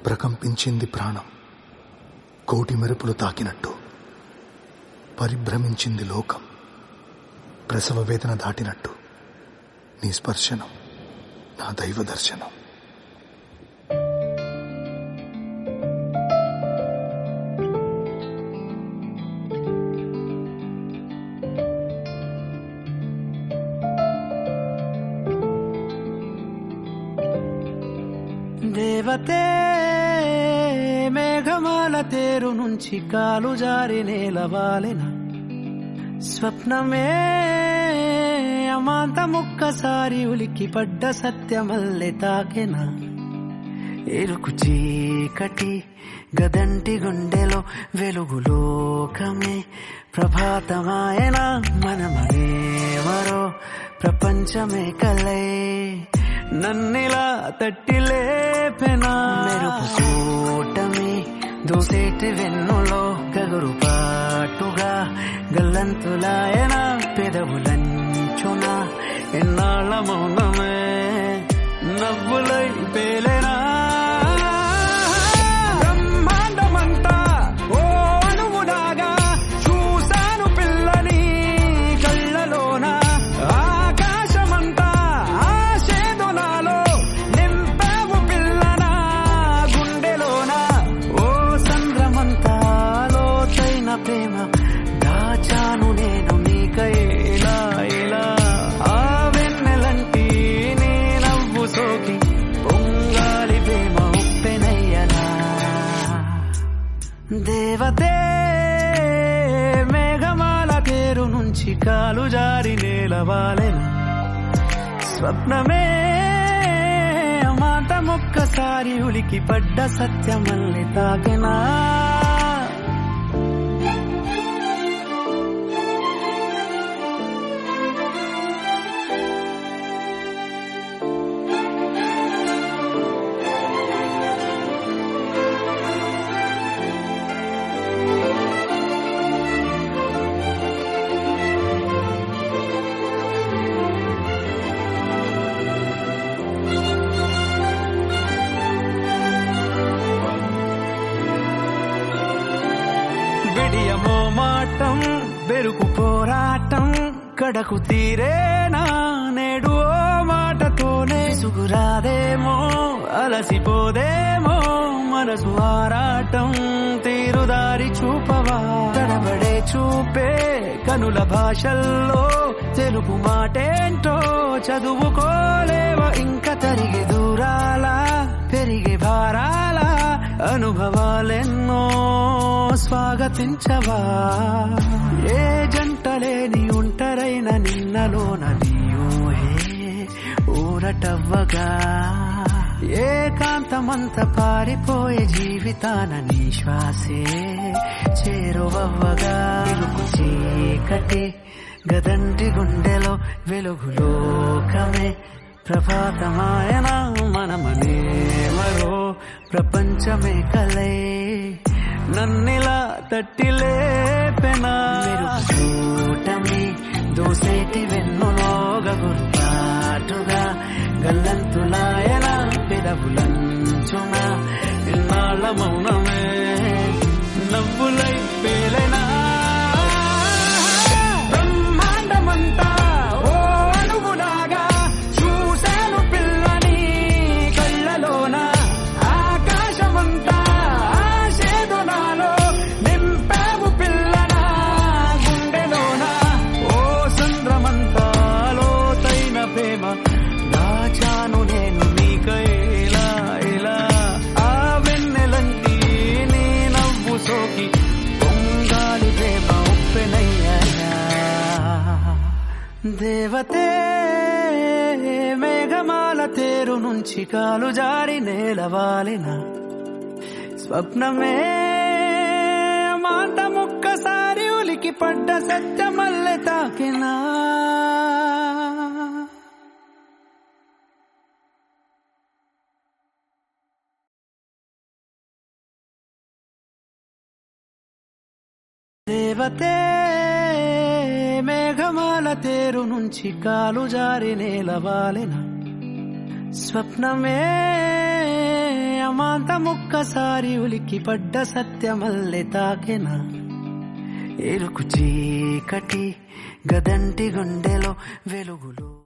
ప్రకంపించింది ప్రాణం కోటి మెరుపులు తాకినట్టు పరిభ్రమించింది లోకం ప్రసవ వేదన దాటినట్టు నీ స్పర్శనం నా దైవ దర్శనం దేవతే మేఘమాల తేరు నుంచి కాలు జారి నేలవాలెన స్వప్నమే అమాంతముక్కసారి ఉలికి పడ్డ సత్యమల్లె తాకెన ఎరుకు చీకటి గదంటి గుండెలో వెలుగు లోకమే ప్రభాతమాయన మనమనే మరో ప్రపంచమే కలే నన్నిలా తట్టి లేపెనా మెరుపు కూటమి దూసేటి వెన్నులో గగురు పాటుగా గల్లంతులాయన పెదవులంచున ఎన్నాళ్ళ మౌనమే నవ్వులై పేలేనా బ్రహ్మాండమంతా ఓ అణువులాగా చూశాను పిల్లని కళ్ళలోన ఆకాశమంతా ఆశేదో నాలో నింపావు పిల్లన గుండెలోన ఓ సంద్రమంతా లోతైన ప్రేమ దాచాను నేను నీకై ఇలా ఇలా ఆ వెన్నెలంటి నీ నవ్వు సోకి పొంగాలి ప్రేమ ఉప్పెనయ్యనా దేవతే మేఘమాల తేరు నుంచి కాలు జారి నేలవాలెను స్వప్నమే అమాంతమొక్కసారి ఉలికి పడ్డ సత్యమల్లి తాకెనా విడియమో మాటం బెరుకు పోరాటం కడకు తీరేనా నేడు ఓ మాటతోనే సుగురాదేమో అలసిపోదేమో మనసు ఆరాటం తీరుదారి చూపవా తడబడే చూపే కనుల భాషల్లో తెలుగు మాటేంటో చదువుకోలేవ ఇంకా తరిగే దూరాల పెరిగే భారాల అనుభవాలెన్నో స్వాగతించవా ఏ జంటలేని ఒంటరైన నిన్నలోన నీయూహే ఊరటవ్వగా ఏకాంతమంత పారిపోయే జీవితాన నీ శ్వాసే చేరువవ్వగా వెలుగు చీకటి గదంటి గుండెలో వెలుగు లోకమే ప్రభాతమాయన మనమనే మరో ప్రపంచమే కలే నన్నిలా తట్టి లేపెనా కూటమి దోసేటి వెన్నులో గగురు పాటుగా గల్లంతులాయన పెదవులంచున ఇన్నాళ్ళ మౌనమే నవ్వులై పేలైనా బ్రహ్మాండమంతా ఓ అణువులాగా చూశాను పిల్లని కళ్ళలోన ఆకాశమంతా ఆశేదో నాలో నింపావు పిల్లన గుండెలోన ఓ సంద్రమంతా లోతైన ప్రేమ దాచాను నేను నీకై ఇలా ఇలా ఆ వెన్నెలంటి నీ నవ్వు సోకి పొంగాలి ప్రేమ ఉప్పెనయ్యా దేవతే మేఘమాల తేరు నుంచి కాలు జారి నేలవాలిన స్వప్నమే మాంతమొక్కసారి ఉలికి పడ్డ సత్యమల్లె తాకినా దేవతే మేఘమాల తేరు నుంచి కాలు జారి నేలవాలెన స్వప్నమే జీవితమాంతముక్కసారి ఉలికి పడ్డ సత్యమల్లె తాకెనా ఎరుకు చీకటి గదంటి గుండెలో వెలుగులో